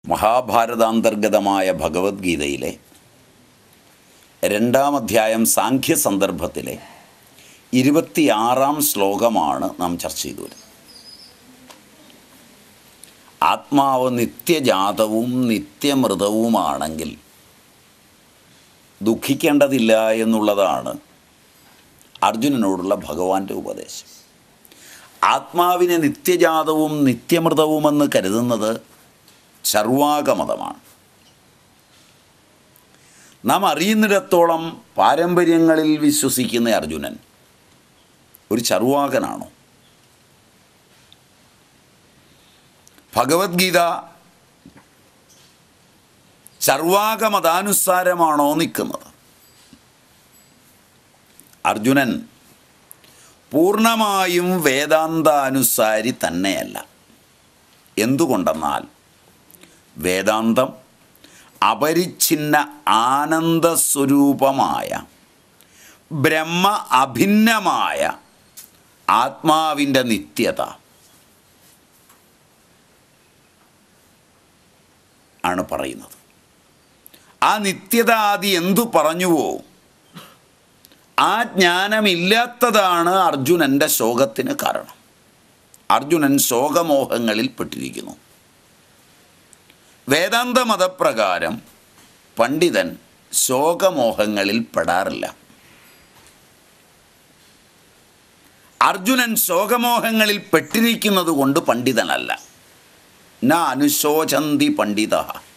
മഹാഭാരതാന്തർഗതമായ ഭഗവത്ഗീതയിലെ രണ്ടാം അധ്യായം സാഖ്യ സന്ദർഭത്തിലെ ഇരുപത്തിയാറാം ശ്ലോകമാണ് നാം ചർച്ച ചെയ്തു വരുന്നത് ആത്മാവ് നിത്യജാതവും നിത്യമൃതവുമാണെങ്കിൽ ദുഃഖിക്കേണ്ടതില്ല എന്നുള്ളതാണ് അർജുനനോടുള്ള ഭഗവാന്റെ ഉപദേശം ആത്മാവിനെ നിത്യജാതവും നിത്യമൃതവുമെന്ന് കരുതുന്നത് ചർവാകമതമാണ് നാം അറിയുന്നിടത്തോളം പാരമ്പര്യങ്ങളിൽ വിശ്വസിക്കുന്ന അർജുനൻ ഒരു ചർവാകനാണോ ഭഗവത്ഗീത ചർവാകമതാനുസാരമാണോ നിൽക്കുന്നത് അർജുനൻ പൂർണ്ണമായും വേദാന്താനുസാരി തന്നെയല്ല എന്തുകൊണ്ടെന്നാൽ വേദാന്തം അപരിച്ഛിന്ന ആനന്ദസ്വരൂപമായ ബ്രഹ്മ അഭിന്നമായ ആത്മാവിൻ്റെ നിത്യത ആണ് പറയുന്നത് ആ നിത്യത ആദി എന്തു പറഞ്ഞുവോ ആ ജ്ഞാനമില്ലാത്തതാണ് അർജുനൻ്റെ ശോകത്തിന് കാരണം അർജുനൻ ശോകമോഹങ്ങളിൽ പെട്ടിരിക്കുന്നു വേദാന്ത മതപ്രകാരം പണ്ഡിതൻ ശോകമോഹങ്ങളിൽ പെടാറില്ല അർജുനൻ ശോകമോഹങ്ങളിൽ പെട്ടിരിക്കുന്നത് കൊണ്ട് പണ്ഡിതനല്ല ന അനുശോചന്തി പണ്ഡിത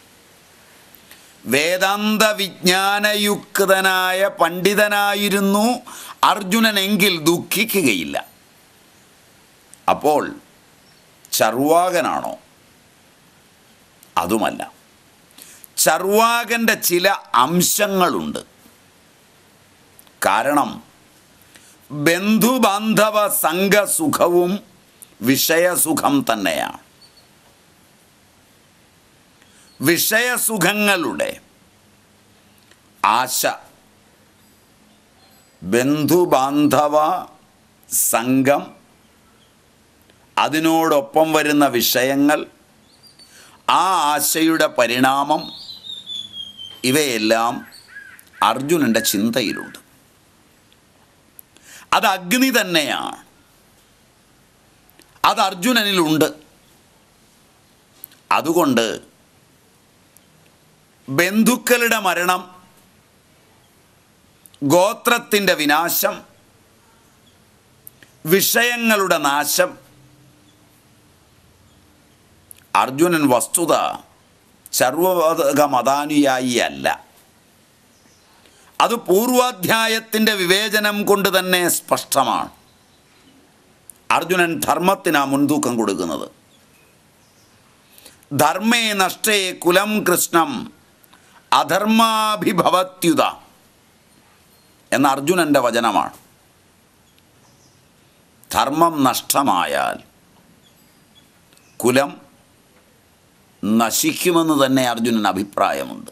വേദാന്ത വിജ്ഞാനയുക്തനായ പണ്ഡിതനായിരുന്നു അർജുനനെങ്കിൽ ദുഃഖിക്കുകയില്ല അപ്പോൾ ചർവാകനാണോ അതുമല്ല ചർവാകൻ്റെ ചില അംശങ്ങളുണ്ട് കാരണം ബന്ധുബാന്ധവ സംഘസുഖവും വിഷയസുഖം തന്നെയാണ് വിഷയസുഖങ്ങളുടെ ആശ ബന്ധുബാന്ധവ സംഘം അതിനോടൊപ്പം വരുന്ന വിഷയങ്ങൾ ആ ആശയുടെ പരിണാമം ഇവയെല്ലാം അർജുനൻ്റെ ചിന്തയിലുണ്ട് അത് അഗ്നി തന്നെയാണ് അത് അർജുനനിലുണ്ട് അതുകൊണ്ട് ബന്ധുക്കളുടെ മരണം ഗോത്രത്തിൻ്റെ വിനാശം വിഷയങ്ങളുടെ നാശം അർജുനൻ വസ്തുത സർവക മതാനുയായി അല്ല അത് പൂർവാധ്യായത്തിൻ്റെ വിവേചനം കൊണ്ട് തന്നെ സ്പഷ്ടമാണ് അർജുനൻ ധർമ്മത്തിനാ മുൻതൂക്കം കൊടുക്കുന്നത് ധർമ്മേ നഷ്ടേ കുലം കൃഷ്ണം അധർമാഭിഭവത്യുത എന്ന അർജുനൻ്റെ വചനമാണ് ധർമ്മം നഷ്ടമായാൽ കുലം നശിക്കുമെന്ന് തന്നെ അർജുനൻ അഭിപ്രായമുണ്ട്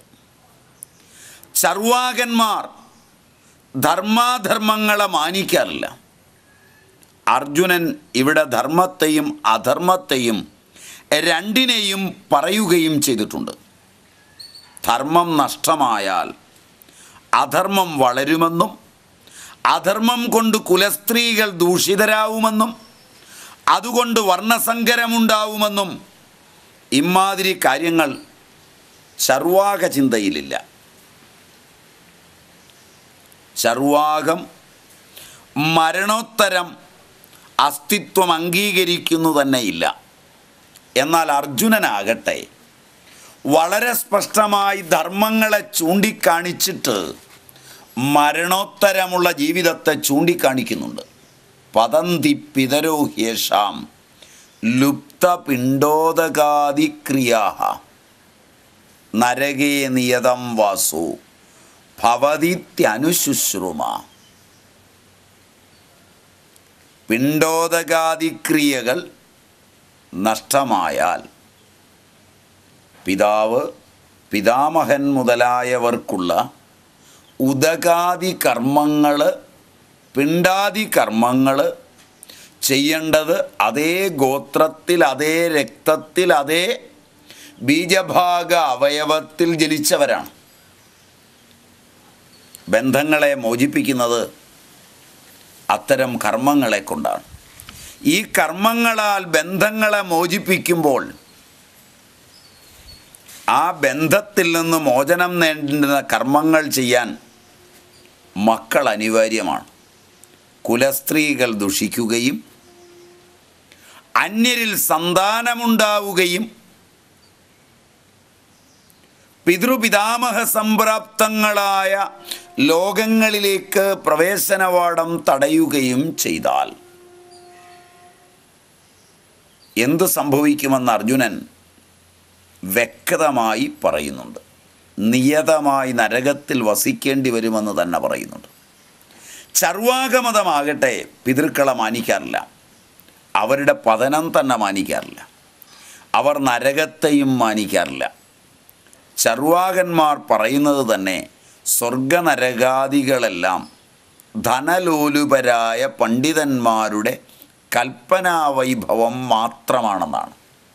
ചർവാകന്മാർ ധർമാധർമ്മങ്ങളെ മാനിക്കാറില്ല അർജുനൻ ഇവിടെ ധർമ്മത്തെയും അധർമ്മത്തെയും രണ്ടിനെയും പറയുകയും ചെയ്തിട്ടുണ്ട് ധർമ്മം നഷ്ടമായാൽ അധർമ്മം വളരുമെന്നും അധർമ്മം കൊണ്ട് കുലസ്ത്രീകൾ ദൂഷിതരാവുമെന്നും അതുകൊണ്ട് വർണ്ണസങ്കരമുണ്ടാവുമെന്നും ഇമാതിരി കാര്യങ്ങൾ ചർവാക ചിന്തയിലില്ല ചർവാകം മരണോത്തരം അസ്തിത്വം അംഗീകരിക്കുന്നു തന്നെയില്ല എന്നാൽ അർജുനനാകട്ടെ വളരെ സ്പഷ്ടമായി ധർമ്മങ്ങളെ ചൂണ്ടിക്കാണിച്ചിട്ട് മരണോത്തരമുള്ള ജീവിതത്തെ ചൂണ്ടിക്കാണിക്കുന്നുണ്ട് പതന്തി പിതരോ ഹ്യേഷാം ലുപ്തപിണ്ഡോദകാദിക്രിയാ നരകേ നിയതം വാസു ഭവതിത്യനുശുശ്രുമ പിണ്ഡോദകാദിക്രിയകൾ നഷ്ടമായാൽ പിതാവ് പിതാമഹൻ മുതലായവർക്കുള്ള ഉദകാദി കർമ്മങ്ങൾ പിണ്ടാദി കർമ്മങ്ങൾ ചെയ്യേണ്ടത് അതേ ഗോത്രത്തിൽ അതേ രക്തത്തിൽ അതേ ബീജഭാഗ അവയവത്തിൽ ജനിച്ചവരാണ് ബന്ധങ്ങളെ മോചിപ്പിക്കുന്നത് അത്തരം കർമ്മങ്ങളെ കൊണ്ടാണ് ഈ കർമ്മങ്ങളാൽ ബന്ധങ്ങളെ മോചിപ്പിക്കുമ്പോൾ ആ ബന്ധത്തിൽ നിന്ന് മോചനം നേടുന്ന കർമ്മങ്ങൾ ചെയ്യാൻ മക്കൾ അനിവാര്യമാണ് കുലസ്ത്രീകൾ ദുഷിക്കുകയും അന്യരിൽ സന്താനമുണ്ടാവുകയും പിതൃപിതാമഹ സംപ്രാപ്തങ്ങളായ ലോകങ്ങളിലേക്ക് പ്രവേശനവാടം തടയുകയും ചെയ്താൽ എന്ത് സംഭവിക്കുമെന്ന് അർജുനൻ വ്യക്തമായി പറയുന്നുണ്ട് നിയതമായി നരകത്തിൽ വസിക്കേണ്ടി വരുമെന്ന് തന്നെ പറയുന്നുണ്ട് ചർവാകമതമാകട്ടെ പിതൃക്കളെ മാനിക്കാറില്ല അവരുടെ പതനം തന്നെ മാനിക്കാറില്ല അവർ നരകത്തെയും മാനിക്കാറില്ല ചർവാകന്മാർ പറയുന്നത് തന്നെ സ്വർഗനരകാദികളെല്ലാം ധനലോലുപരായ പണ്ഡിതന്മാരുടെ കൽപ്പനാവൈഭവം മാത്രമാണെന്നാണ്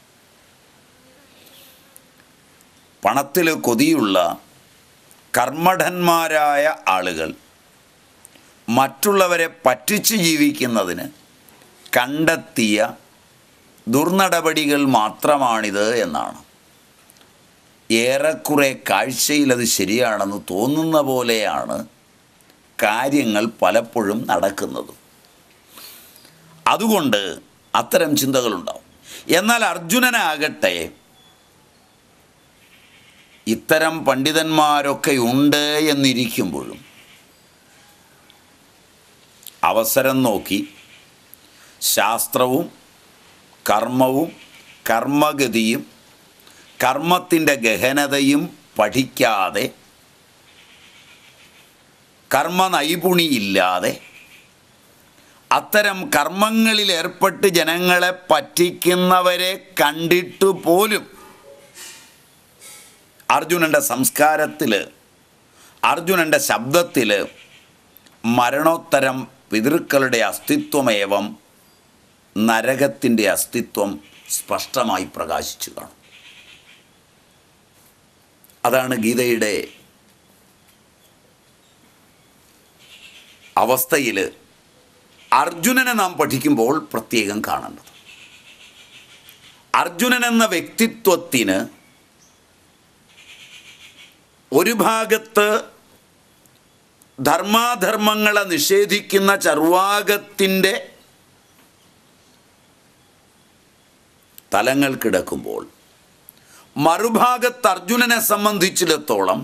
പണത്തിൽ കൊതിയുള്ള കർമ്മഠന്മാരായ ആളുകൾ മറ്റുള്ളവരെ പറ്റിച്ച് ജീവിക്കുന്നതിന് കണ്ടെത്തിയ ദുർനടപടികൾ മാത്രമാണിത് എന്നാണ് ഏറെക്കുറെ കാഴ്ചയിൽ അത് ശരിയാണെന്ന് തോന്നുന്ന പോലെയാണ് കാര്യങ്ങൾ പലപ്പോഴും നടക്കുന്നത് അതുകൊണ്ട് അത്തരം ചിന്തകളുണ്ടാവും എന്നാൽ അർജുനനാകട്ടെ ഇത്തരം പണ്ഡിതന്മാരൊക്കെ ഉണ്ട് എന്നിരിക്കുമ്പോഴും അവസരം നോക്കി ശാസ്ത്രവും കർമ്മവും കർമ്മഗതിയും കർമ്മത്തിൻ്റെ ഗഹനതയും പഠിക്കാതെ കർമ്മ നൈപുണിയില്ലാതെ അത്തരം കർമ്മങ്ങളിൽ ഏർപ്പെട്ട് ജനങ്ങളെ പറ്റിക്കുന്നവരെ കണ്ടിട്ടു പോലും അർജുനൻ്റെ സംസ്കാരത്തിൽ അർജുനൻ്റെ ശബ്ദത്തിൽ മരണോത്തരം പിതൃക്കളുടെ അസ്തിത്വമേവം നരകത്തിൻ്റെ അസ്തിത്വം സ്പഷ്ടമായി പ്രകാശിച്ചു കാണും അതാണ് ഗീതയുടെ അവസ്ഥയിൽ അർജുനനെ നാം പഠിക്കുമ്പോൾ പ്രത്യേകം കാണേണ്ടത് അർജുനൻ എന്ന വ്യക്തിത്വത്തിന് ഒരു ഭാഗത്ത് ധർമാധർമ്മങ്ങളെ നിഷേധിക്കുന്ന ചർവാകത്തിൻ്റെ തലങ്ങൾ കിടക്കുമ്പോൾ മറുഭാഗത്ത് അർജുനനെ സംബന്ധിച്ചിടത്തോളം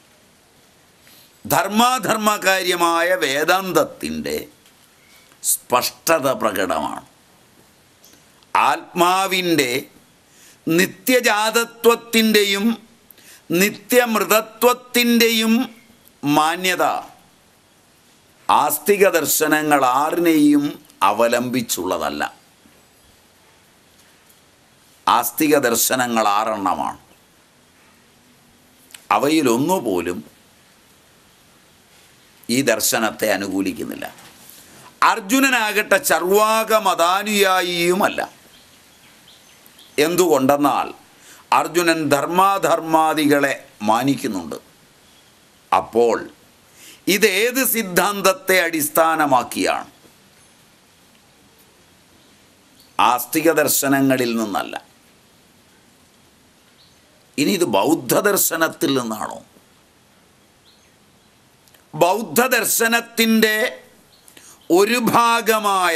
ധർമാധർമ്മകാര്യമായ വേദാന്തത്തിൻ്റെ സ്പഷ്ടത പ്രകടമാണ് ആത്മാവിൻ്റെ നിത്യജാതത്വത്തിൻ്റെയും നിത്യമൃതത്വത്തിൻ്റെയും മാന്യത ആസ്തിക ദർശനങ്ങൾ ആറിനെയും അവലംബിച്ചുള്ളതല്ല ആസ്തിക ദർശനങ്ങൾ ആറെണ്ണമാണ് അവയിലൊന്നുപോലും ഈ ദർശനത്തെ അനുകൂലിക്കുന്നില്ല അർജുനനാകട്ടെ ചർവാക മതാനുയായിയുമല്ല എന്തുകൊണ്ടെന്നാൽ അർജുനൻ ധർമാധർമാദികളെ മാനിക്കുന്നുണ്ട് അപ്പോൾ ഇതേത് സിദ്ധാന്തത്തെ അടിസ്ഥാനമാക്കിയാണ് ആസ്തിക ദർശനങ്ങളിൽ നിന്നല്ല ഇനി ഇത് ബൗദ്ധ ദർശനത്തിൽ നിന്നാണോ ബൗദ്ധ ദർശനത്തിൻ്റെ ഒരു ഭാഗമായ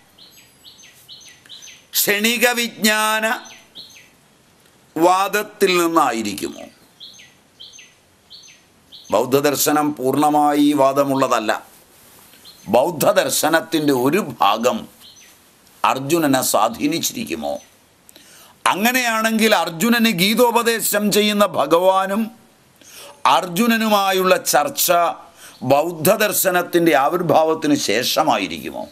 ക്ഷണിക വിജ്ഞാന വാദത്തിൽ നിന്നായിരിക്കുമോ ബൗദ്ധദർശനം പൂർണ്ണമായി ഈ വാദമുള്ളതല്ല ബൗദ്ധദർശനത്തിൻ്റെ ഒരു ഭാഗം അർജുനനെ സ്വാധീനിച്ചിരിക്കുമോ അങ്ങനെയാണെങ്കിൽ അർജുനന് ഗീതോപദേശം ചെയ്യുന്ന ഭഗവാനും അർജുനനുമായുള്ള ചർച്ച ബൗദ്ധദർശനത്തിൻ്റെ ആവിർഭാവത്തിന് ശേഷമായിരിക്കുമോ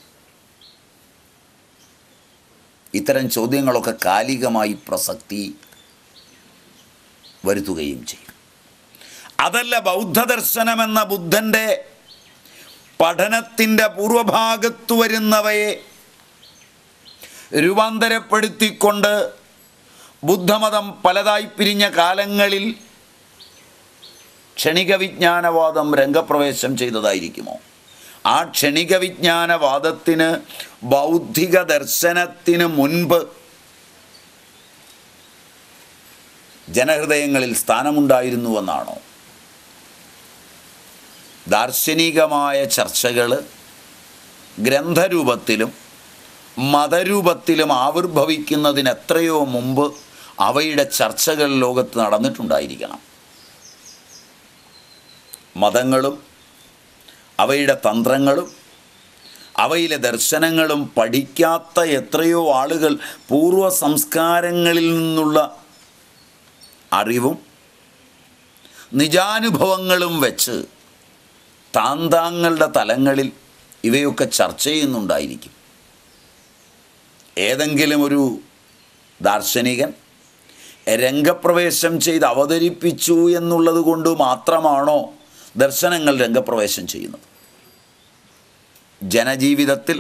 ഇത്തരം ചോദ്യങ്ങളൊക്കെ കാലികമായി പ്രസക്തി വരുത്തുകയും ചെയ്യും അതല്ല ബൗദ്ധദർശനമെന്ന ബുദ്ധൻ്റെ പഠനത്തിൻ്റെ പൂർവഭാഗത്തു വരുന്നവയെ രൂപാന്തരപ്പെടുത്തിക്കൊണ്ട് ബുദ്ധമതം പലതായി പിരിഞ്ഞ കാലങ്ങളിൽ ക്ഷണിക വിജ്ഞാനവാദം രംഗപ്രവേശം ചെയ്തതായിരിക്കുമോ ആ ക്ഷണിക വിജ്ഞാനവാദത്തിന് ബൗദ്ധിക ദർശനത്തിന് മുൻപ് ജനഹൃദയങ്ങളിൽ സ്ഥാനമുണ്ടായിരുന്നുവെന്നാണോ ദാർശനികമായ ചർച്ചകൾ ഗ്രന്ഥരൂപത്തിലും മതരൂപത്തിലും ആവിർഭവിക്കുന്നതിന് എത്രയോ മുമ്പ് അവയുടെ ചർച്ചകൾ ലോകത്ത് നടന്നിട്ടുണ്ടായിരിക്കണം മതങ്ങളും അവയുടെ തന്ത്രങ്ങളും അവയിലെ ദർശനങ്ങളും പഠിക്കാത്ത എത്രയോ ആളുകൾ പൂർവ്വ സംസ്കാരങ്ങളിൽ നിന്നുള്ള അറിവും നിജാനുഭവങ്ങളും വെച്ച് താന്താങ്ങളുടെ തലങ്ങളിൽ ഇവയൊക്കെ ചർച്ച ചെയ്യുന്നുണ്ടായിരിക്കും ഏതെങ്കിലും ഒരു ദാർശനികൻ രംഗപ്രവേശം ചെയ്ത് അവതരിപ്പിച്ചു എന്നുള്ളത് കൊണ്ട് മാത്രമാണോ ദർശനങ്ങൾ രംഗപ്രവേശം ചെയ്യുന്നത് ജനജീവിതത്തിൽ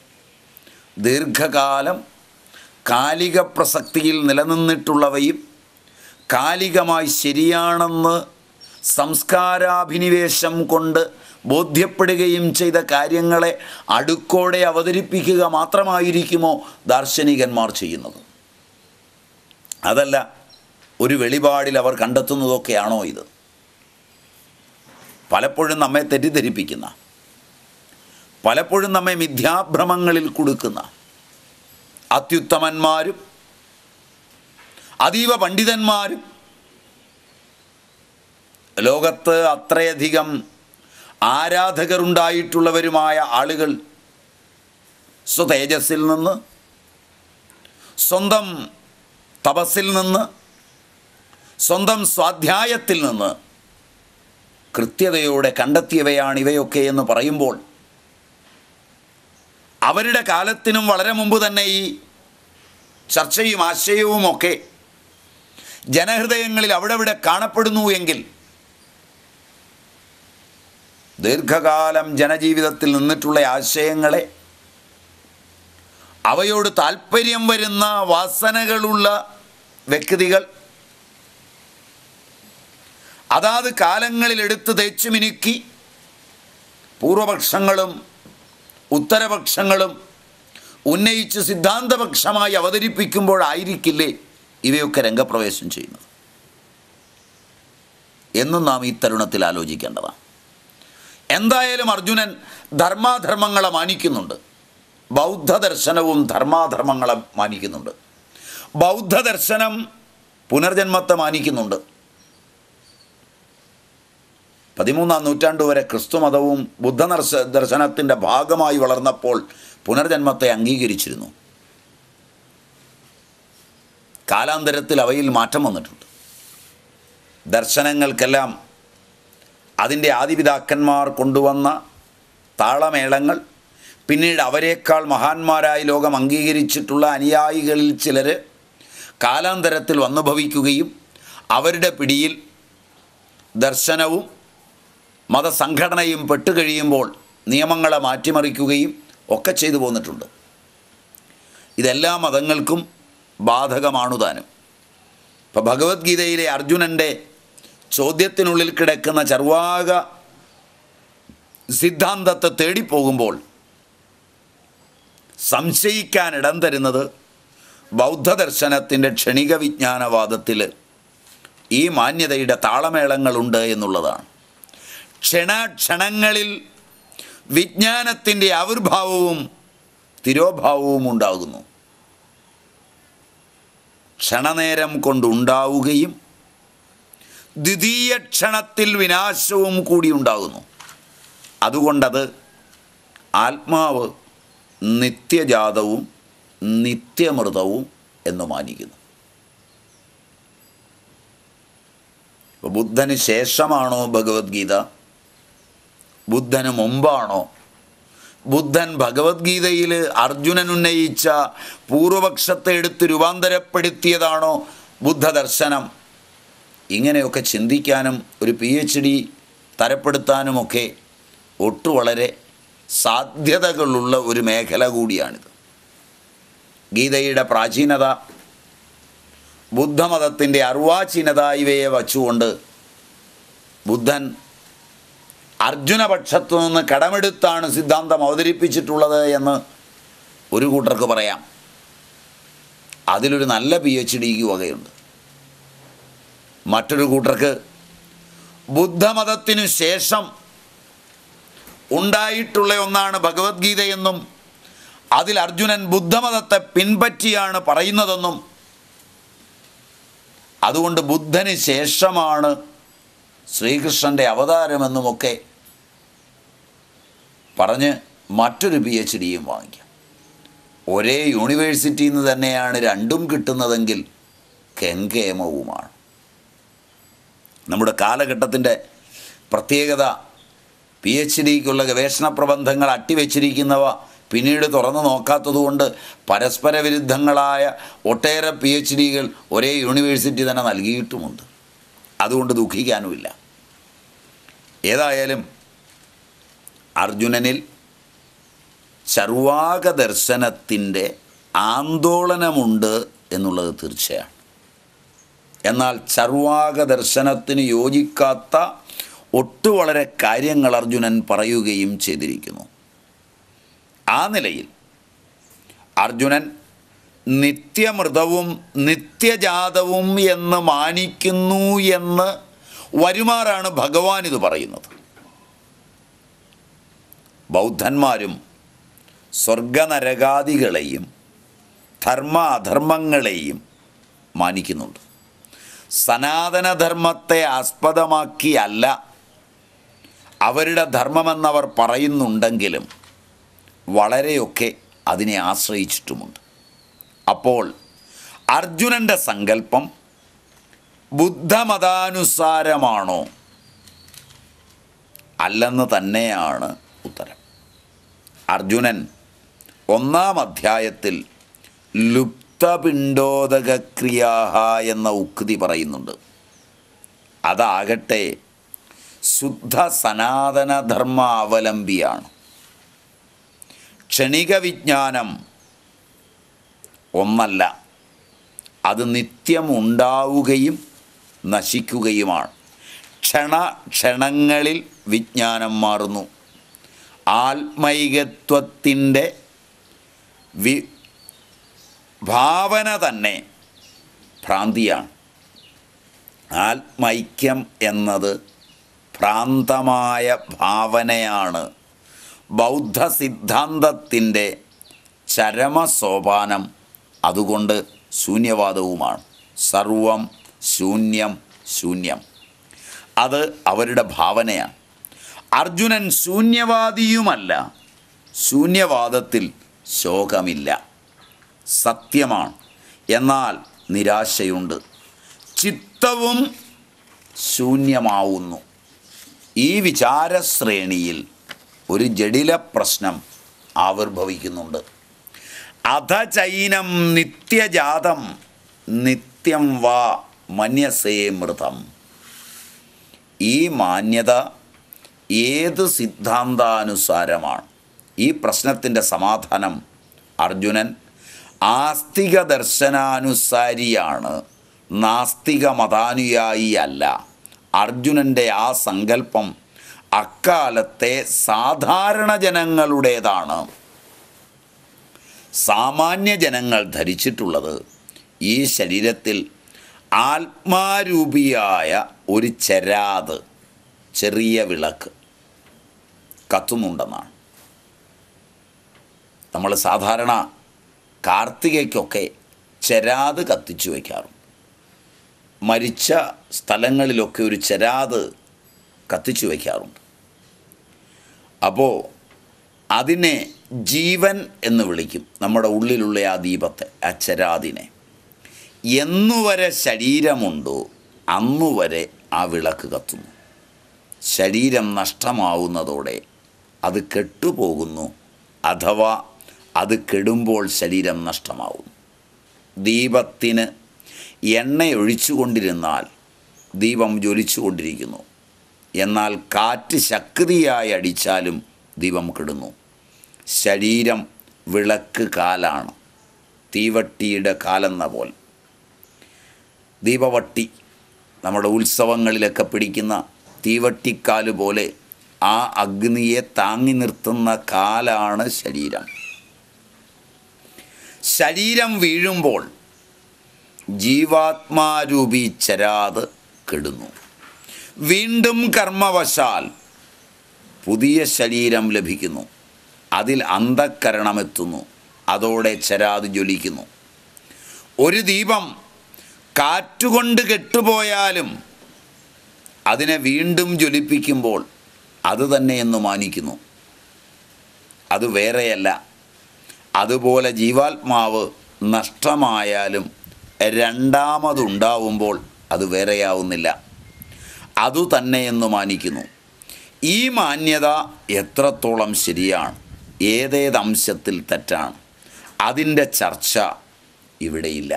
ദീർഘകാലം കാലിക പ്രസക്തിയിൽ നിലനിന്നിട്ടുള്ളവയും കാലികമായി ശരിയാണെന്ന് സംസ്കാരാഭിനിവേശം കൊണ്ട് ബോധ്യപ്പെടുകയും ചെയ്ത കാര്യങ്ങളെ അടുക്കോടെ അവതരിപ്പിക്കുക മാത്രമായിരിക്കുമോ ദാർശനികന്മാർ ചെയ്യുന്നത് അതല്ല ഒരു വെളിപാടിൽ അവർ കണ്ടെത്തുന്നതൊക്കെയാണോ ഇത് പലപ്പോഴും നമ്മെ തെറ്റിദ്ധരിപ്പിക്കുന്ന പലപ്പോഴും നമ്മെ മിഥ്യാഭ്രമങ്ങളിൽ കൊടുക്കുന്ന അത്യുത്തമന്മാരും അതീവ പണ്ഡിതന്മാരും ലോകത്ത് അത്രയധികം ആരാധകരുണ്ടായിട്ടുള്ളവരുമായ ആളുകൾ സ്വതേജസ്സിൽ നിന്ന് സ്വന്തം തപസ്സിൽ നിന്ന് സ്വന്തം സ്വാധ്യായത്തിൽ നിന്ന് കൃത്യതയോടെ കണ്ടെത്തിയവയാണ് ഇവയൊക്കെ എന്ന് പറയുമ്പോൾ അവരുടെ കാലത്തിനും വളരെ മുമ്പ് തന്നെ ഈ ചർച്ചയും ആശയവുമൊക്കെ ജനഹൃദയങ്ങളിൽ അവിടെ ഇവിടെ കാണപ്പെടുന്നു എങ്കിൽ ദീർഘകാലം ജനജീവിതത്തിൽ നിന്നിട്ടുള്ള ആശയങ്ങളെ അവയോട് താല്പര്യം വരുന്ന വാസനകളുള്ള വ്യക്തികൾ അതാത് കാലങ്ങളിൽ എടുത്ത് തേച്ചു മിനുക്കി പൂർവപക്ഷങ്ങളും ഉത്തരപക്ഷങ്ങളും ഉന്നയിച്ച് സിദ്ധാന്തപക്ഷമായി അവതരിപ്പിക്കുമ്പോഴായിരിക്കില്ലേ ഇവയൊക്കെ രംഗപ്രവേശം ചെയ്യുന്നത് എന്നും നാം ഈ തരുണത്തിൽ ആലോചിക്കേണ്ടതാണ് എന്തായാലും അർജുനൻ ധർമാധർമ്മങ്ങളെ മാനിക്കുന്നുണ്ട് ബൗദ്ധ ദർശനവും ധർമാധർമ്മങ്ങളെ മാനിക്കുന്നുണ്ട് ബൗദ്ധ ദർശനം പുനർജന്മത്തെ മാനിക്കുന്നുണ്ട് പതിമൂന്നാം നൂറ്റാണ്ട് വരെ ക്രിസ്തുമതവും ബുദ്ധ ദർശ ദർശനത്തിൻ്റെ ഭാഗമായി വളർന്നപ്പോൾ പുനർജന്മത്തെ അംഗീകരിച്ചിരുന്നു കാലാന്തരത്തിൽ അവയിൽ മാറ്റം വന്നിട്ടുണ്ട് ദർശനങ്ങൾക്കെല്ലാം അതിൻ്റെ ആദിപിതാക്കന്മാർ കൊണ്ടുവന്ന താളമേളങ്ങൾ പിന്നീട് അവരെക്കാൾ മഹാന്മാരായി ലോകം അംഗീകരിച്ചിട്ടുള്ള അനുയായികളിൽ ചിലർ കാലാന്തരത്തിൽ വന്നു ഭവിക്കുകയും അവരുടെ പിടിയിൽ ദർശനവും മതസംഘടനയും പെട്ടുകഴിയുമ്പോൾ നിയമങ്ങളെ മാറ്റിമറിക്കുകയും ഒക്കെ ചെയ്തു പോന്നിട്ടുണ്ട് ഇതെല്ലാ മതങ്ങൾക്കും ബാധകമാണു താനും ഇപ്പം ഭഗവത്ഗീതയിലെ അർജുനൻ്റെ ചോദ്യത്തിനുള്ളിൽ കിടക്കുന്ന ചർവാക സിദ്ധാന്തത്തെ തേടിപ്പോകുമ്പോൾ സംശയിക്കാൻ ഇടം തരുന്നത് ബൗദ്ധദർശനത്തിൻ്റെ ക്ഷണിക വിജ്ഞാനവാദത്തിൽ ഈ മാന്യതയുടെ താളമേളങ്ങളുണ്ട് എന്നുള്ളതാണ് ക്ഷണക്ഷണങ്ങളിൽ വിജ്ഞാനത്തിൻ്റെ ആവിർഭാവവും തിരോഭാവവും ഉണ്ടാകുന്നു ക്ഷണനേരം കൊണ്ടുണ്ടാവുകയും ദ്വിതീയ ക്ഷണത്തിൽ വിനാശവും കൂടി ഉണ്ടാകുന്നു അതുകൊണ്ടത് ആത്മാവ് നിത്യജാതവും നിത്യമൃതവും എന്ന് മാനിക്കുന്നു ഇപ്പോൾ ബുദ്ധന് ശേഷമാണോ ഭഗവത്ഗീത ബുദ്ധന് മുമ്പാണോ ബുദ്ധൻ ഭഗവത്ഗീതയിൽ അർജുനൻ ഉന്നയിച്ച പൂർവപക്ഷത്തെ എടുത്ത് രൂപാന്തരപ്പെടുത്തിയതാണോ ബുദ്ധദർശനം ഇങ്ങനെയൊക്കെ ചിന്തിക്കാനും ഒരു പി എച്ച് ഡി തരപ്പെടുത്താനുമൊക്കെ ഒട്ടു വളരെ സാധ്യതകളുള്ള ഒരു മേഖല കൂടിയാണിത് ഗീതയുടെ പ്രാചീനത ബുദ്ധമതത്തിൻ്റെ അർവാചീനത ഇവയെ വച്ചുകൊണ്ട് ബുദ്ധൻ അർജുനപക്ഷത്തു നിന്ന് കടമെടുത്താണ് സിദ്ധാന്തം അവതരിപ്പിച്ചിട്ടുള്ളത് എന്ന് ഒരു കൂട്ടർക്ക് പറയാം അതിലൊരു നല്ല പി എച്ച് ഡിക്ക് വകയുണ്ട് മറ്റൊരു കൂട്ടർക്ക് ബുദ്ധമതത്തിനു ശേഷം ഉണ്ടായിട്ടുള്ള ഒന്നാണ് ഭഗവത്ഗീതയെന്നും അതിൽ അർജുനൻ ബുദ്ധമതത്തെ പിൻപറ്റിയാണ് പറയുന്നതെന്നും അതുകൊണ്ട് ബുദ്ധന് ശേഷമാണ് ശ്രീകൃഷ്ണൻ്റെ അവതാരമെന്നുമൊക്കെ പറഞ്ഞ് മറ്റൊരു പി എച്ച് ഡിയും വാങ്ങിക്കാം ഒരേ യൂണിവേഴ്സിറ്റിയിൽ നിന്ന് തന്നെയാണ് രണ്ടും കിട്ടുന്നതെങ്കിൽ കെങ്കേമവുമാണ് നമ്മുടെ കാലഘട്ടത്തിൻ്റെ പ്രത്യേകത പി എച്ച് ഡിക്കുള്ള ഗവേഷണ പ്രബന്ധങ്ങൾ അട്ടിവെച്ചിരിക്കുന്നവ പിന്നീട് തുറന്നു നോക്കാത്തതുകൊണ്ട് പരസ്പര വിരുദ്ധങ്ങളായ ഒട്ടേറെ പി എച്ച് ഡികൾ ഒരേ യൂണിവേഴ്സിറ്റി തന്നെ നൽകിയിട്ടുമുണ്ട് അതുകൊണ്ട് ദുഃഖിക്കാനുമില്ല ഏതായാലും അർജുനനിൽ ചർവാക ദർശനത്തിൻ്റെ ആന്തോളനമുണ്ട് എന്നുള്ളത് തീർച്ചയാണ് എന്നാൽ ചർവാക ദർശനത്തിന് യോജിക്കാത്ത ഒട്ടു വളരെ കാര്യങ്ങൾ അർജുനൻ പറയുകയും ചെയ്തിരിക്കുന്നു ആ നിലയിൽ അർജുനൻ നിത്യമൃതവും നിത്യജാതവും എന്ന് മാനിക്കുന്നു എന്ന് വരുമാറാണ് ഭഗവാൻ ഇത് പറയുന്നത് ബൗദ്ധന്മാരും സ്വർഗനരകാദികളെയും ധർമ്മ അധർമ്മങ്ങളെയും മാനിക്കുന്നുണ്ട് സനാതനധർമ്മത്തെ ആസ്പദമാക്കിയല്ല അവരുടെ ധർമ്മമെന്നവർ പറയുന്നുണ്ടെങ്കിലും വളരെയൊക്കെ അതിനെ ആശ്രയിച്ചിട്ടുമുണ്ട് അപ്പോൾ അർജുനൻ്റെ സങ്കല്പം ബുദ്ധമതാനുസാരമാണോ അല്ലെന്ന് തന്നെയാണ് ഉത്തരം അർജുനൻ ഒന്നാം അധ്യായത്തിൽ ലുപ്തപിണ്ഡോദകക്രിയാഹ എന്ന ഉക്തി പറയുന്നുണ്ട് അതാകട്ടെ ശുദ്ധ സനാതനധർമ്മ അവലംബിയാണ് ക്ഷണിക വിജ്ഞാനം ഒന്നല്ല അത് നിത്യം ഉണ്ടാവുകയും നശിക്കുകയുമാണ് ക്ഷണ ക്ഷണങ്ങളിൽ വിജ്ഞാനം മാറുന്നു ആത്മൈകത്വത്തിൻ്റെ വി ഭാവന തന്നെ ഭ്രാന്തിയാണ് ആത്മൈക്യം എന്നത് ഭ്രാന്തമായ ഭാവനയാണ് ബൗദ്ധ സിദ്ധാന്തത്തിൻ്റെ ചരമസോപാനം അതുകൊണ്ട് ശൂന്യവാദവുമാണ് സർവം ശൂന്യം ശൂന്യം അത് അവരുടെ ഭാവനയാണ് അർജുനൻ ശൂന്യവാദിയുമല്ല ശൂന്യവാദത്തിൽ ശോകമില്ല സത്യമാണ് എന്നാൽ നിരാശയുണ്ട് ചിത്തവും ശൂന്യമാവുന്നു ഈ വിചാരശ്രേണിയിൽ ഒരു ജടില പ്രശ്നം ആവിർഭവിക്കുന്നുണ്ട് അധ ചൈനം നിത്യജാതം നിത്യം വാ മന്യസേ മൃതം ഈ മാന്യത ഏത് സിദ്ധാന്താനുസാരമാണ് ഈ പ്രശ്നത്തിൻ്റെ സമാധാനം അർജുനൻ ആസ്തിക ദർശനാനുസാരിയാണ് നാസ്തിക മതാനുയായി അല്ല അർജുനൻ്റെ ആ സങ്കല്പം അക്കാലത്തെ സാധാരണ ജനങ്ങളുടേതാണ് സാമാന്യ ജനങ്ങൾ ധരിച്ചിട്ടുള്ളത് ഈ ശരീരത്തിൽ ആത്മാരൂപിയായ ഒരു ചെരാത് ചെറിയ വിളക്ക് കത്തുന്നുണ്ടെന്നാണ് നമ്മൾ സാധാരണ കാർത്തികയ്ക്കൊക്കെ ചെരാത് കത്തിച്ചു വയ്ക്കാറുണ്ട് മരിച്ച സ്ഥലങ്ങളിലൊക്കെ ഒരു ചെരാത് കത്തിച്ചു വയ്ക്കാറുണ്ട് അപ്പോൾ അതിനെ ജീവൻ എന്ന് വിളിക്കും നമ്മുടെ ഉള്ളിലുള്ള ആ ദീപത്തെ ആ ചെരാതിനെ എന്നുവരെ ശരീരമുണ്ടോ അന്നുവരെ ആ വിളക്ക് കത്തുന്നു ശരീരം നഷ്ടമാവുന്നതോടെ അത് കെട്ടുപോകുന്നു അഥവാ അത് കെടുമ്പോൾ ശരീരം നഷ്ടമാവുന്നു ദീപത്തിന് എണ്ണയൊഴിച്ചുകൊണ്ടിരുന്നാൽ ദീപം ജ്വലിച്ചുകൊണ്ടിരിക്കുന്നു എന്നാൽ കാറ്റ് ശക്തിയായി അടിച്ചാലും ദീപം കെടുന്നു ശരീരം വിളക്ക് കാലാണ് തീവട്ടിയുടെ കാലെന്ന പോലെ ദീപവട്ടി നമ്മുടെ ഉത്സവങ്ങളിലൊക്കെ പിടിക്കുന്ന തീവട്ടിക്കാല് പോലെ ആ അഗ്നിയെ താങ്ങി നിർത്തുന്ന കാലാണ് ശരീരം ശരീരം വീഴുമ്പോൾ ജീവാത്മാരൂപി ചരാത് കെടുന്നു വീണ്ടും കർമ്മവശാൽ പുതിയ ശരീരം ലഭിക്കുന്നു അതിൽ അന്ധക്കരണമെത്തുന്നു അതോടെ ചരാത് ജ്വലിക്കുന്നു ഒരു ദീപം കാറ്റുകൊണ്ട് കെട്ടുപോയാലും അതിനെ വീണ്ടും ജ്വലിപ്പിക്കുമ്പോൾ അത് തന്നെ എന്ന് മാനിക്കുന്നു അത് വേറെയല്ല അതുപോലെ ജീവാത്മാവ് നഷ്ടമായാലും രണ്ടാമതുണ്ടാവുമ്പോൾ അത് വേറെയാവുന്നില്ല അതു തന്നെ എന്ന് മാനിക്കുന്നു ഈ മാന്യത എത്രത്തോളം ശരിയാണ് ഏതേത് അംശത്തിൽ തെറ്റാണ് അതിൻ്റെ ചർച്ച ഇവിടെയില്ല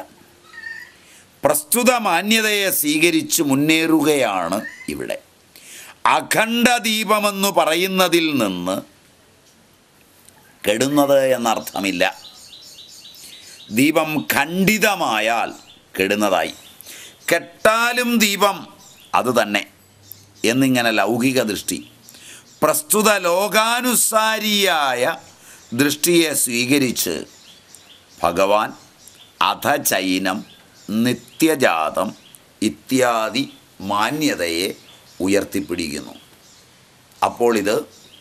പ്രസ്തുത മാന്യതയെ സ്വീകരിച്ച് മുന്നേറുകയാണ് ഇവിടെ അഖണ്ഡ ദീപമെന്ന് പറയുന്നതിൽ നിന്ന് കെടുന്നത് എന്നർത്ഥമില്ല ദീപം ഖണ്ഡിതമായാൽ കെടുന്നതായി കെട്ടാലും ദീപം അത് തന്നെ എന്നിങ്ങനെ ലൗകിക ദൃഷ്ടി പ്രസ്തുത ലോകാനുസാരിയായ ദൃഷ്ടിയെ സ്വീകരിച്ച് ഭഗവാൻ അധചൈനം നിത്യജാതം ഇത്യാദി മാന്യതയെ ഉയർത്തിപ്പിടിക്കുന്നു അപ്പോൾ ഇത്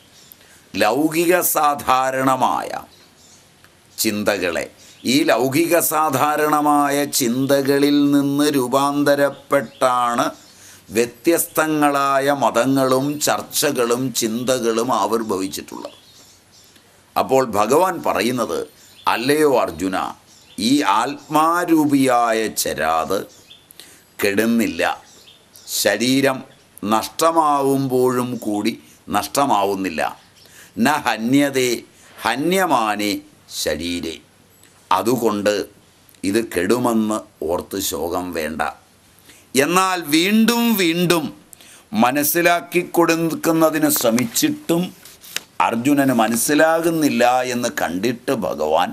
ലൗകിക സാധാരണമായ ചിന്തകളെ ഈ ലൗകിക സാധാരണമായ ചിന്തകളിൽ നിന്ന് രൂപാന്തരപ്പെട്ടാണ് വ്യത്യസ്തങ്ങളായ മതങ്ങളും ചർച്ചകളും ചിന്തകളും ആവിർഭവിച്ചിട്ടുള്ളത് അപ്പോൾ ഭഗവാൻ പറയുന്നത് അല്ലയോ അർജുന ഈ ആത്മാരൂപിയായ ചരാത് കെടുന്നില്ല ശരീരം നഷ്ടമാവുമ്പോഴും കൂടി നഷ്ടമാവുന്നില്ല ന ഹന്യതേ ഹന്യമാനെ ശരീരെ അതുകൊണ്ട് ഇത് കെടുമെന്ന് ഓർത്ത് ശോകം വേണ്ട എന്നാൽ വീണ്ടും വീണ്ടും മനസ്സിലാക്കി കൊടുക്കുന്നതിന് ശ്രമിച്ചിട്ടും അർജുനന് മനസ്സിലാകുന്നില്ല എന്ന് കണ്ടിട്ട് ഭഗവാൻ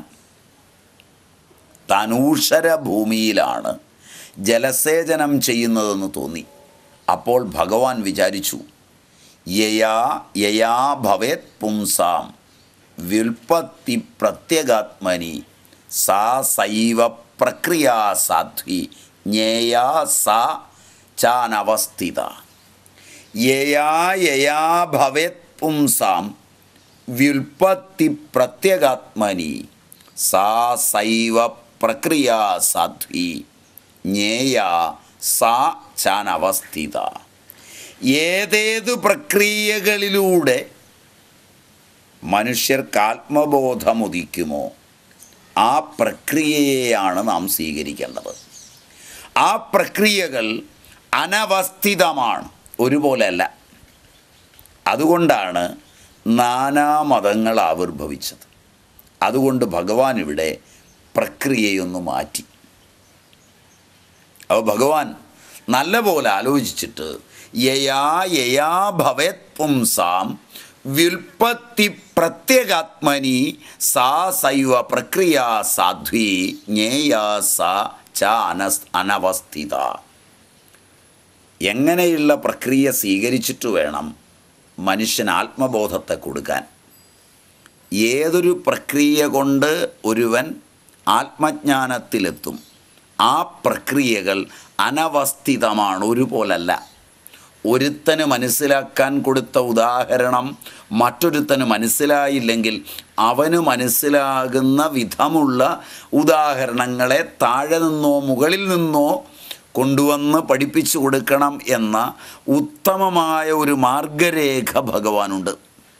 തനൂഷര ഭൂമിയിലാണ് ജലസേചനം ചെയ്യുന്നതെന്ന് തോന്നി അപ്പോൾ ഭഗവാൻ വിചാരിച്ചു യയാ യയാ ഭവേത് പുംസാം വ്യുൽപ്പത്തി പ്രത്യഗാത്മനി സാ സൈവ പ്രക്രിയാ സാധ്വി ജ്ഞേയാ സാ ചാനവസ്ഥിത യയാ യയാ ഭവേത് പുംസാം വ്യുൽപ്പത്തി പ്രത്യഗാത്മനി സാ സൈവ പ്രക്രിയാ സാധ്വി ജ്ഞേയാ സാ ചാനവസ്ഥിത ഏതേതു പ്രക്രിയകളിലൂടെ മനുഷ്യർക്ക് ആത്മബോധമുദിക്കുമോ ആ പ്രക്രിയയെയാണ് നാം സ്വീകരിക്കേണ്ടത് ആ പ്രക്രിയകൾ അനവസ്ഥിതമാണ് ഒരുപോലെയല്ല അതുകൊണ്ടാണ് നാനാമതങ്ങൾ ആവിർഭവിച്ചത് അതുകൊണ്ട് ഭഗവാൻ ഇവിടെ പ്രക്രിയയൊന്ന് മാറ്റി അപ്പോൾ ഭഗവാൻ നല്ലപോലെ ആലോചിച്ചിട്ട് യയാ യയാ ഭവേത് പുംസാം വ്യുൽപ്പത്തി പ്രത്യേകാത്മനി സാ സൈവ പ്രക്രിയ സാധ്വി ജ്ഞേയ സാ ച അനസ് അനവസ്ഥിത എങ്ങനെയുള്ള പ്രക്രിയ സ്വീകരിച്ചിട്ട് വേണം മനുഷ്യൻ ആത്മബോധത്തെ കൊടുക്കാൻ ഏതൊരു പ്രക്രിയ കൊണ്ട് ഒരുവൻ ആത്മജ്ഞാനത്തിലെത്തും ആ പ്രക്രിയകൾ അനവസ്ഥിതമാണ് ഒരുപോലല്ല ഒരുത്തന് മനസ്സിലാക്കാൻ കൊടുത്ത ഉദാഹരണം മറ്റൊരുത്തന് മനസ്സിലായില്ലെങ്കിൽ അവന് മനസ്സിലാകുന്ന വിധമുള്ള ഉദാഹരണങ്ങളെ താഴെ നിന്നോ മുകളിൽ നിന്നോ കൊണ്ടുവന്ന് പഠിപ്പിച്ചു കൊടുക്കണം എന്ന ഉത്തമമായ ഒരു മാർഗരേഖ ഭഗവാനുണ്ട്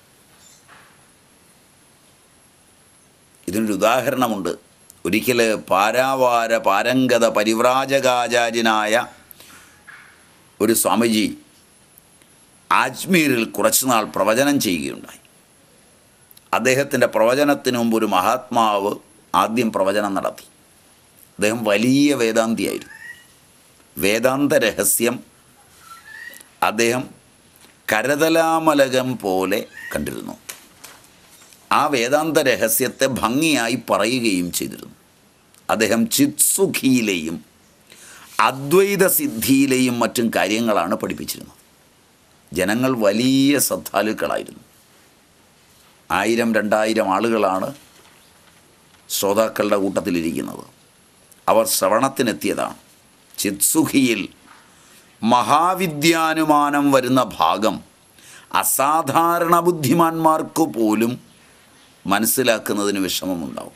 ഇതിനൊരു ഉദാഹരണമുണ്ട് ഒരിക്കൽ പാരാവാര പാരംഗത പരിവ്രാജകാചാര്യനായ ഒരു സ്വാമിജി ആജ്മീരിൽ കുറച്ചുനാൾ പ്രവചനം ചെയ്യുകയുണ്ടായി അദ്ദേഹത്തിൻ്റെ പ്രവചനത്തിന് മുമ്പ് ഒരു മഹാത്മാവ് ആദ്യം പ്രവചനം നടത്തി അദ്ദേഹം വലിയ വേദാന്തിയായിരുന്നു വേദാന്ത രഹസ്യം അദ്ദേഹം കരതലാമലകം പോലെ കണ്ടിരുന്നു ആ വേദാന്ത രഹസ്യത്തെ ഭംഗിയായി പറയുകയും ചെയ്തിരുന്നു അദ്ദേഹം ചിത്സുഖിയിലെയും അദ്വൈത സിദ്ധിയിലെയും മറ്റും കാര്യങ്ങളാണ് പഠിപ്പിച്ചിരുന്നത് ജനങ്ങൾ വലിയ ശ്രദ്ധാലുക്കളായിരുന്നു ആയിരം രണ്ടായിരം ആളുകളാണ് ശ്രോതാക്കളുടെ കൂട്ടത്തിലിരിക്കുന്നത് അവർ ശ്രവണത്തിനെത്തിയതാണ് ചിത്സുഖിയിൽ മഹാവിദ്യാനുമാനം വരുന്ന ഭാഗം അസാധാരണ ബുദ്ധിമാന്മാർക്ക് പോലും മനസ്സിലാക്കുന്നതിന് വിഷമമുണ്ടാവും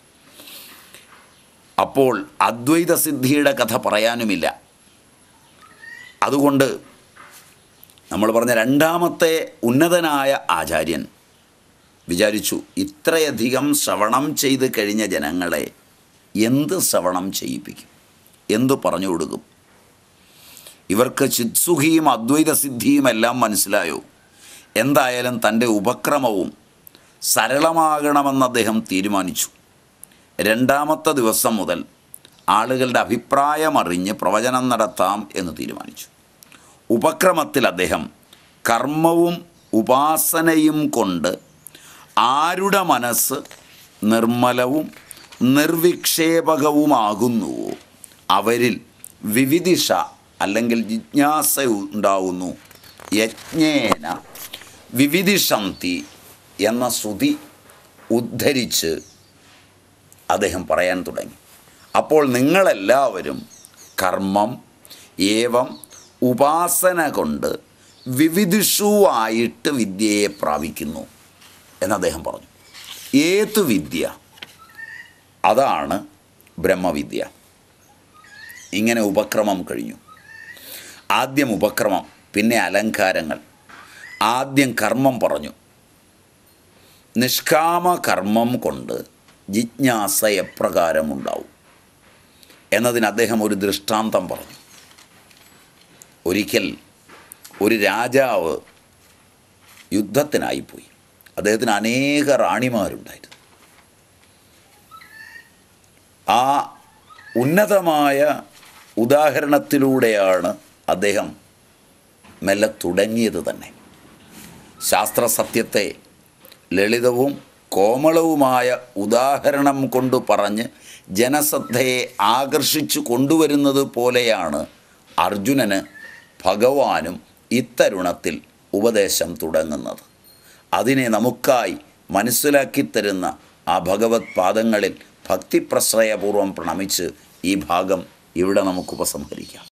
അപ്പോൾ അദ്വൈത സിദ്ധിയുടെ കഥ പറയാനുമില്ല അതുകൊണ്ട് നമ്മൾ പറഞ്ഞ രണ്ടാമത്തെ ഉന്നതനായ ആചാര്യൻ വിചാരിച്ചു ഇത്രയധികം ശ്രവണം ചെയ്ത് കഴിഞ്ഞ ജനങ്ങളെ എന്ത് ശ്രവണം ചെയ്യിപ്പിക്കും എന്ത് പറഞ്ഞു കൊടുക്കും ഇവർക്ക് ചിത്സുഖിയും അദ്വൈത സിദ്ധിയും എല്ലാം മനസ്സിലായോ എന്തായാലും തൻ്റെ ഉപക്രമവും സരളമാകണമെന്ന് അദ്ദേഹം തീരുമാനിച്ചു രണ്ടാമത്തെ ദിവസം മുതൽ ആളുകളുടെ അഭിപ്രായമറിഞ്ഞ് പ്രവചനം നടത്താം എന്ന് തീരുമാനിച്ചു ഉപക്രമത്തിൽ അദ്ദേഹം കർമ്മവും ഉപാസനയും കൊണ്ട് ആരുടെ മനസ്സ് നിർമ്മലവും നിർവിക്ഷേപകവുമാകുന്നുവോ അവരിൽ വിവിധിഷ അല്ലെങ്കിൽ ജിജ്ഞാസ ഉണ്ടാവുന്നു യജ്ഞേന വിവിധിഷന്തി എന്ന ശ്രുതി ഉദ്ധരിച്ച് അദ്ദേഹം പറയാൻ തുടങ്ങി അപ്പോൾ നിങ്ങളെല്ലാവരും കർമ്മം ഏവം ഉപാസന കൊണ്ട് വിവിധിഷുവായിട്ട് വിദ്യയെ പ്രാപിക്കുന്നു എന്ന് അദ്ദേഹം പറഞ്ഞു ഏതു വിദ്യ അതാണ് ബ്രഹ്മവിദ്യ ഇങ്ങനെ ഉപക്രമം കഴിഞ്ഞു ആദ്യം ഉപക്രമം പിന്നെ അലങ്കാരങ്ങൾ ആദ്യം കർമ്മം പറഞ്ഞു നിഷ്കാമ കർമ്മം കൊണ്ട് ജിജ്ഞാസ എപ്രകാരം ഉണ്ടാവും എന്നതിന് അദ്ദേഹം ഒരു ദൃഷ്ടാന്തം പറഞ്ഞു ഒരിക്കൽ ഒരു രാജാവ് യുദ്ധത്തിനായിപ്പോയി അദ്ദേഹത്തിന് അനേക റാണിമാരുണ്ടായിരുന്നു ആ ഉന്നതമായ ഉദാഹരണത്തിലൂടെയാണ് അദ്ദേഹം മെല്ലെ തുടങ്ങിയത് തന്നെ ശാസ്ത്രസത്യത്തെ ലളിതവും കോമളവുമായ ഉദാഹരണം കൊണ്ട് പറഞ്ഞ് ജനശ്രദ്ധയെ ആകർഷിച്ചു കൊണ്ടുവരുന്നത് പോലെയാണ് അർജുനന് ഭഗവാനും ഇത്തരുണത്തിൽ ഉപദേശം തുടങ്ങുന്നത് അതിനെ നമുക്കായി മനസ്സിലാക്കി തരുന്ന ആ ഭഗവത് പാദങ്ങളിൽ ഭക്തിപ്രശ്രയപൂർവം പ്രണമിച്ച് ഈ ഭാഗം ഇവിടെ നമുക്ക് ഉപസംഹരിക്കാം